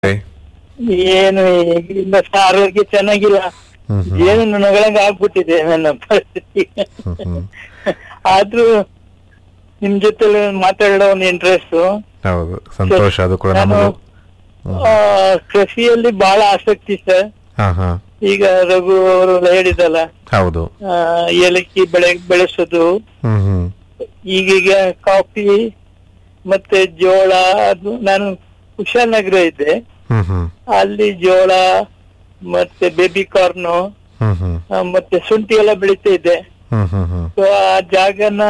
ಏನು ಇಲ್ಲ ಸರ್, ಆರೋಗ್ಯ ಚೆನ್ನಾಗಿಲ್ಲ ಹ್ಮ್ ಹ್ಮ್. ಏನು ನೊಣಗಳಂಗ ಆಗ್ಬಿಟ್ಟಿದೆ ನನ್ನ ಪರಿಸ್ಥಿತಿ ಹ್ಮ್ ಹ್ಮ್. ಆದ್ರೂ ನಿಮ್ ಜೊತೆ ಮಾತಾಡೋ ಒಂದು ಇಂಟ್ರೆಸ್ಟ್ ಹೌದು ಸಂತೋಷ ಅದು ಕೂಡ ನಾನು ನಮಗೂ ಆ, ಕೃಷಿಯಲ್ಲಿ ಬಹಳ ಆಸಕ್ತಿ ಸರ್ ಹಾ ಹಾ ಈಗ ರಘು ಅವರು ಹೇಳಿದಲ್ಲ ಹೌದು ಆ, ಏಲಕ್ಕಿ ಬೆಳೆ ಬೆಳೆಸೋದು ಹ್ಮ್ ಹ್ಮ್ ಈಗೀಗ ಕಾಫಿ ಮತ್ತೆ ಜೋಳ ಅದು ನಾನು ಕುಶಾಲನಗರ ಇದ್ದೆ ಹ್ಮ್ ಹ್ಮ್ ಅಲ್ಲಿ ಜೋಳ ಮತ್ತೆ ಬೇಬಿ ಕಾರ್ನು ಹ್ಮ್ ಹ್ಮ್ ಮತ್ತೆ ಶುಂಠಿ ಎಲ್ಲ ಬೆಳೀತಾ ಇದ್ದೆ ಹ್ಮ್ ಹ್ಮ್ ಹ್ಮ್ ಸೊ ಆ ಜಾಗನ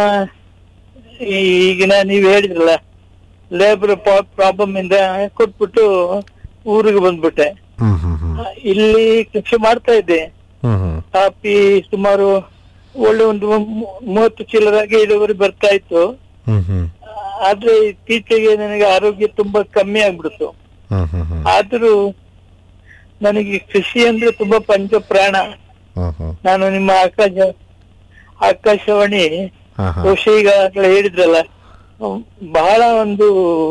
ಈ- ಈಗಿನ ನೀವ್ ಹೇಳಿದ್ರಲ್ಲ ಲೇಬರ್ ಪ್ರಾಬ್ಲಮ್ ಇಂದ ಕೊಟ್ಬಿಟ್ಟು ಊರಿಗೆ ಬಂದ್ಬಿಟ್ಟೆ ಹ್ಮ್ ಹ್ಮ್ ಹ್ಮ್ ಇಲ್ಲಿ ಕೃಷಿ ಮಾಡ್ತಾ ಇದ್ದೆ ಹ್ಮ್ ಹ್ಮ್ ಕಾಫಿ ಸುಮಾರು ಒಳ್ಳೆ ಒಂದು ಮೂ- ಮೂವತ್ತು ಚೀಲದಾಗೆ ಇಳುವರಿ ಬರ್ತಾ ಇತ್ತು ಹ್ಮ್ ಹ್ಮ್ ಆದ್ರೆ ಇತ್ತೀಚೆಗೆ ನನಗೆ ಆರೋಗ್ಯ ತುಂಬಾ ಕಮ್ಮಿ ಆಗ್ಬಿಡ್ತು ಹ್ಮ್ ಹ್ಮ್ ಹ್ಮ್ ಆದ್ರೂ ನನಗೆ ಕೃಷಿ ಅಂದ್ರೆ ತುಂಬಾ ಪಂಚ ಪ್ರಾಣ ಹ್ಮ್ ಹ್ಮ್ ನಾನು ನಿಮ್ಮ ಆಕಾಶ ಆಕಾಶವಾಣಿ ಹಾ ಹಾ ಬಹುಶಃ ಈಗ ಆಗ್ಲೇ ಹೇಳಿದ್ರಲ್ಲ ಹ್ಮ್, ಬಹಳ ಒಂದು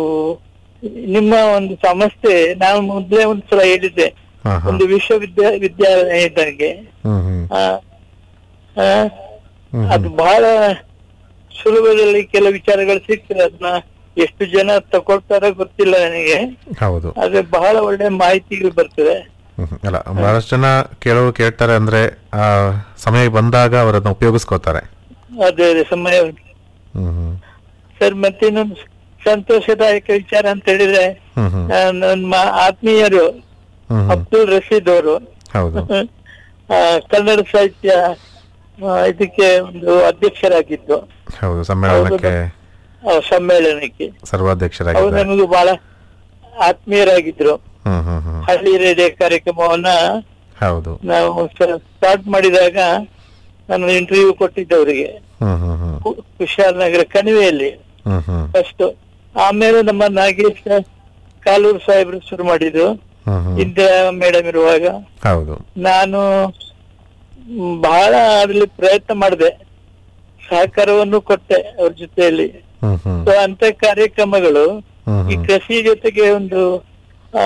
ನಿಮ್ಮ ಒಂದು ಸಂಸ್ಥೆ ನಾನು ಮೊದ್ಲೇ ಒಂದ್ಸಲ ಹೇಳಿದ್ದೆ ಹಾ ಹಾ ಒಂದು ವಿಶ್ವವಿದ್ಯಾ ವಿದ್ಯಾಲಯ ಇದ್ದಂಗೆ ಹ್ಮ್ ಹ್ಮ್ ಆ, ಆ, ಹ್ಮ್ ಅದು ಬಹಳ ಸುಲಭದಲ್ಲಿ ಕೆಲವು ವಿಚಾರಗಳು ಸಿಗ್ತದೆ ಅದನ್ನ ಎಷ್ಟು ಜನ ತಗೊಳ್ತಾರೋ ಗೊತ್ತಿಲ್ಲ ನನಗೆ ಹೌದು ಆದ್ರೆ ಬಹಳ ಒಳ್ಳೆ ಮಾಹಿತಿಗಳು ಬರ್ತದೆ ಹ್ಮ್ ಹ್ಮ್. ಅಲ್ಲ ಬಹಳಷ್ಟು ಜನ ಕೇಳೋರು ಕೇಳ್ತಾರೆ ಅಂದ್ರೆ ಆ ಸಮಯ ಬಂದಾಗ ಅವರನ್ನ ಉಪಯೋಗಿಸ್ಕೋತಾರೆ ಅದೇ ಅದೇ ಸಮಯ ಹ್ಮ್ ಹ್ಮ್ ಸರ್ ಮತ್ತೆ ಇನ್ನೊಂದು ಸಂತೋಷದಾಯಕ ವಿಚಾರ ಅಂತ ಹೇಳಿದ್ರೆ ಹ್ಮ್ ಹ್ಮ್ ಆ, ನಮ್ಮ ಆತ್ಮೀಯರು ಹ್ಮ್ ಹ್ಮ್ ಅಬ್ದುಲ್ ರಶೀದ್ ಅವರು ಹೌದು ಆ, ಕನ್ನಡ ಸಾಹಿತ್ಯ ಆ, ಇದಕ್ಕೆ ಒಂದು ಅಧ್ಯಕ್ಷರಾಗಿದ್ದು ಹೌದು ಸಮ್ಮೇಳನಕ್ಕೆ ಆ, ಸಮ್ಮೇಳನಕ್ಕೆ ಅವರು ಸರ್ವಾಧ್ಯಕ್ಷರಾಗಿದ್ದಾರೆ ನಮಗೂ ಬಹಳ ಆತ್ಮೀಯರಾಗಿದ್ರು ಹ್ಮ್ ಹ್ಮ್ ಹ್ಮ್ ಹಳ್ಳಿ ರೇಡಿಯೋ ಕಾರ್ಯಕ್ರಮವನ್ನ ಹೌದು ನಾವು ಸ್ಟಾರ್ಟ್ ಮಾಡಿದಾಗ ನಾನು ಇಂಟರ್ವ್ಯೂ ಕೊಟ್ಟಿದ್ದೆ ಅವರಿಗೆ ಹ್ಮ್ ಹ್ಮ್ ಹ್ಮ್ ಕುಶಾಲನಗರ ಕಣಿವೆಯಲ್ಲಿ ಹ್ಮ್ ಹ್ಮ್ ಫಸ್ಟ್ ಆಮೇಲೆ ನಮ್ಮ ನಾಗೇಶ್ ಕಾಲೂರು ಸಾಹೇಬ್ರು ಶುರು ಮಾಡಿದ್ರು ಹ್ಮ್ ಹ್ಮ್ ಇಂದಿರಾ ಮೇಡಮ್ ಇರುವಾಗ ಹೌದು ನಾನು ಮ್, ಬಹಳ ಅದ್ರಲ್ಲಿ ಪ್ರಯತ್ನ ಮಾಡಿದೆ ಸಹಕಾರವನ್ನು ಕೊಟ್ಟೆ ಅವ್ರ ಜೊತೆಯಲ್ಲಿ ಹ್ಮ್ ಹ್ಮ್ ಸೊ ಅಂತ ಕಾರ್ಯಕ್ರಮಗಳು ಹ್ಮ್ ಈ ಹ್ಮ್ ಕೃಷಿ ಜೊತೆಗೆ ಒಂದು ಆ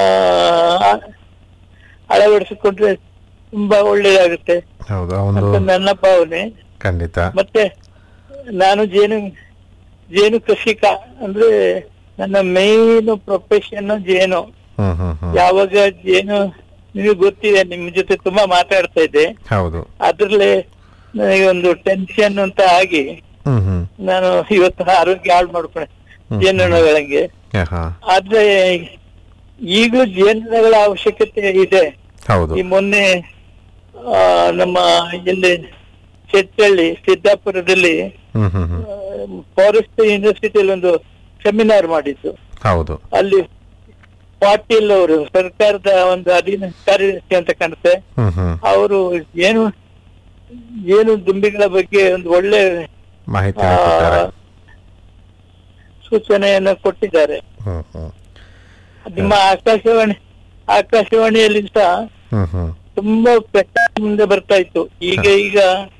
ಅಳವಡಿಸಿಕೊಂಡ್ರೆ ತುಂಬಾ ಒಳ್ಳೇದಾಗುತ್ತೆ ಹೌದು ಆ ಒಂದು ಅಂತ ನನ್ನ ಭಾವನೆ ಖಂಡಿತ ಮತ್ತೆ ನಾನು ಜೇನು ಜೇನು ಕೃಷಿಕ ಅಂದ್ರೆ ನನ್ನ ಮೇನ್ ಪ್ರೊಫೆಷನ್ ಜೇನು ಹ್ಮ್ ಹ್ಮ್ ಹ್ಮ್ ಯಾವಾಗ ಜೇನು ನಿಮಗೆ ಗೊತ್ತಿದೆ ನಿಮ್ ಜೊತೆ ತುಂಬಾ ಮಾತಾಡ್ತಾ ಇದ್ದೆ ಹೌದು ಅದ್ರಲ್ಲೇ ನನಗೆ ಒಂದು ಟೆನ್ಷನ್ ಅಂತ ಆಗಿ ಹ್ಮ್ ಹ್ಮ್ ನಾನು ಇವತ್ತು ಆರೋಗ್ಯ ಹಾಳು ಮಾಡ್ಕೊಂಡೆ ಹ್ಮ್. ಜೇನುನೊಣಗಳಿಗೆ ಯಾ, ಹಾ ಆದ್ರೆ ಈಗಲೂ ಜೇನುನೊಣಗಳ ಅವಶ್ಯಕತೆ ಇದೆ ಹೌದು ಈ ಮೊನ್ನೆ ಆ, ನಮ್ಮ ಇಲ್ಲಿ ಚೆಟ್ಟಳ್ಳಿ ಸಿದ್ದಾಪುರದಲ್ಲಿ ಹ್ಮ್ ಹ್ಮ್ ಹ್ಮ್ ಫಾರೆಸ್ಟ್ ಯೂನಿವರ್ಸಿಟಿಯಲ್ಲಿ ಒಂದು ಸೆಮಿನಾರ್ ಮಾಡಿದ್ದು ಹೌದು ಅಲ್ಲಿ ಪಾಟೀಲ್ ಅವರು ಸರ್ಕಾರದ ಒಂದು ಅಧೀನ ಕಾರ್ಯದರ್ಶಿ ಅಂತ ಕಾಣುತ್ತೆ ಹ್ಮ್ ಹ್ಮ್ ಅವರು ಏನು ಏನು ದುಂಬಿಗಳ ಬಗ್ಗೆ ಒಂದು ಒಳ್ಳೆ ಮಾಹಿತಿ ಆ, ಕೊಟ್ಟಿದ್ದಾರೆ ಸೂಚನೆಯನ್ನ ಕೊಟ್ಟಿದ್ದಾರೆ ಹ್ಮ್ ಹ್ಮ್ ನಿಮ್ಮ ಆಕಾಶವಾಣಿ ಆಕಾಶವಾಣಿಯಲ್ಲಿ ಸಹ ಹ್ಮ್ ಹ್ಮ್ ತುಂಬಾ ಪ್ರಚಾರ ಮುಂದೆ ಬರ್ತಾ ಇತ್ತು ಈಗ ಈಗ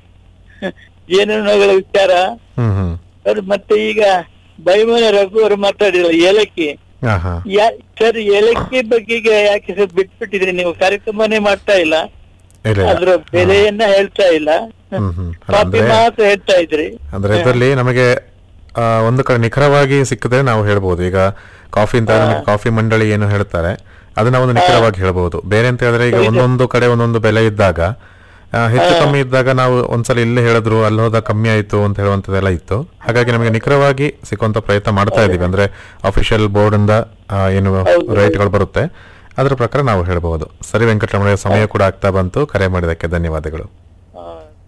ಜೇನುನೊಣಗಳ ವಿಚಾರ ಹ್ಮ್ ಹ್ಮ್ ಸರ್ ಮತ್ತೆ ಈಗ ಬೈಮನ ರಘು ಅವರು ಮಾತಾಡಿದ್ರು ಏಲಕ್ಕಿ ಹಾ ಹಾ ಯಾ ಸರ್ ಏಲಕ್ಕಿ ಬಗ್ಗೆಗೆ ಯಾಕೆ ಸರ್ ಬಿಟ್ಬಿಟ್ಟಿದ್ರಿ ನೀವು ಕಾರ್ಯಕ್ರಮನೇ ಮಾಡ್ತಾ ಇಲ್ಲ ಇಲ್ಲ ಇಲ್ಲ. ಅದ್ರ ಬೆಲೆಯನ್ನ ಹೇಳ್ತಾ ಇಲ್ಲ ಹ್ಮ್ ಹ್ಮ್ ಅಲ್ಲ, ಕಾಪಿ ಅಂದ್ರೆ ಮಾತ್ರ ಹೇಳ್ತಾ ಇದ್ರಿ ಅಂದ್ರೆ ಇದರಲ್ಲಿ ನಮಗೆ ಆ, ಒಂದು ಕಡೆ ನಿಖರವಾಗಿ ಸಿಕ್ಕಿದ್ರೆ ನಾವು ಹೇಳ್ಬೋದು ಈಗ ಕಾಫಿ ಅಂತ ನಮಗೆ ಕಾಫಿ ಮಂಡಳಿ ಏನು ಹೇಳ್ತಾರೆ ಅದನ್ನ ಒಂದು ನಿಖರವಾಗಿ ಹೇಳ್ಬೋದು ಬೇರೆ ಅಂತ ಹೇಳಿದ್ರೆ ಈಗ ಒಂದೊಂದು ಕಡೆ ಒಂದೊಂದು ಬೆಲೆ ಇದ್ದಾಗ ಆ, ಹೆಚ್ಚು ಕಮ್ಮಿ ಇದ್ದಾಗ ನಾವು ಒಂದ್ಸಲ ಇಲ್ಲೇ ಹೇಳಿದ್ರು ಅಲ್ಲಿ ಹೋದ ಕಮ್ಮಿ ಆಯ್ತು ಅಂತ ಹೇಳುವಂತದೆಲ್ಲ ಇತ್ತು ಹಾಗಾಗಿ ನಮಗೆ ನಿಖರವಾಗಿ ಸಿಕ್ಕುವಂತ ಪ್ರಯತ್ನ ಮಾಡ್ತಾ ಇದೀವಿ ಅಂದ್ರೆ ಅಫಿಷಿಯಲ್ ಬೋರ್ಡ್ ಇಂದ ಆ, ಏನು ರೇಟ್ಗಳು ಬರುತ್ತೆ ಅದರ ಪ್ರಕಾರ ನಾವು ಹೇಳ್ಬಹುದು ಸರಿ ವೆಂಕಟರಮಣ ಸಮಯ ಕೂಡ ಆಗ್ತಾ ಬಂತು ಕರೆ ಮಾಡಿದಕ್ಕೆ ಧನ್ಯವಾದಗಳು ಆ,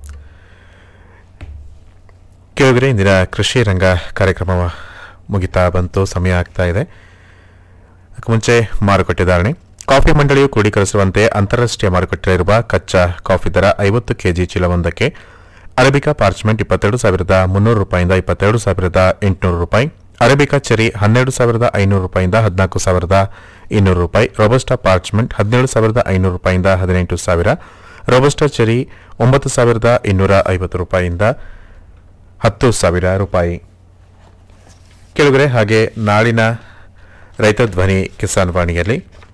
ಕೇಳಿದ್ರೆ ಇಂದಿನ ಕೃಷಿ ರಂಗ ಕಾರ್ಯಕ್ರಮ ಮುಗಿತಾ ಬಂತು ಸಮಯ ಆಗ್ತಾ ಇದೆ ಅದಕ್ಕೆ ಮುಂಚೆ ಮಾರುಕಟ್ಟೆ ಧಾರಣೆ ಕಾಫಿ ಮಂಡಳಿಯು ಕ್ರೋಢೀಕರಿಸುವಂತೆ ಅಂತಾರಾಷ್ಟ್ರೀಯ ಮಾರುಕಟ್ಟೆಯಲ್ಲಿರುವ ಕಚ್ಚಾ ಕಾಫಿ ದರ ಐವತ್ತು ಕೆಜಿ ಚೀಲವೊಂದಕ್ಕೆ ಅರೇಬಿಕಾ ಪಾರ್ಚ್ಮೆಂಟ್ ಇಪ್ಪತ್ತೆರಡು ಸಾವಿರದ ಮುನ್ನೂರು ರೂಪಾಯಿಂದ ಇಪ್ಪತ್ತೆರಡು ಸಾವಿರದ ಎಂಟುನೂರು ರೂಪಾಯಿ ಅರೇಬಿಕಾ ಚೆರಿ ಹನ್ನೆರಡು ಸಾವಿರದ ಐನೂರು ರೂಪಾಯಿಂದ ಹದಿನಾಲ್ಕು ಸಾವಿರದ ಇನ್ನೂರು ರೂಪಾಯಿ ರೋಬಸ್ಟಾ ಪಾರ್ಚ್ಮೆಂಟ್ ಹದಿನೇಳು ಸಾವಿರದ ಐನೂರು ರೂಪಾಯಿಂದ ಹದಿನೆಂಟು ಸಾವಿರ ರೋಬಸ್ಟಾ ಚೆರಿ ಒಂಬತ್ತು ಸಾವಿರದ ಇನ್ನೂರ ಐವತ್ತು ರೂಪಾಯಿಯಿಂದ ಹತ್ತು ಸಾವಿರ ರೂಪಾಯಿ ಕೆಳಗರೆ ಹಾಗೆ ನಾಳಿನ ರೈತ ಧ್ವನಿ ಕಿಸಾನ್ ವಾಣಿಯಲ್ಲಿ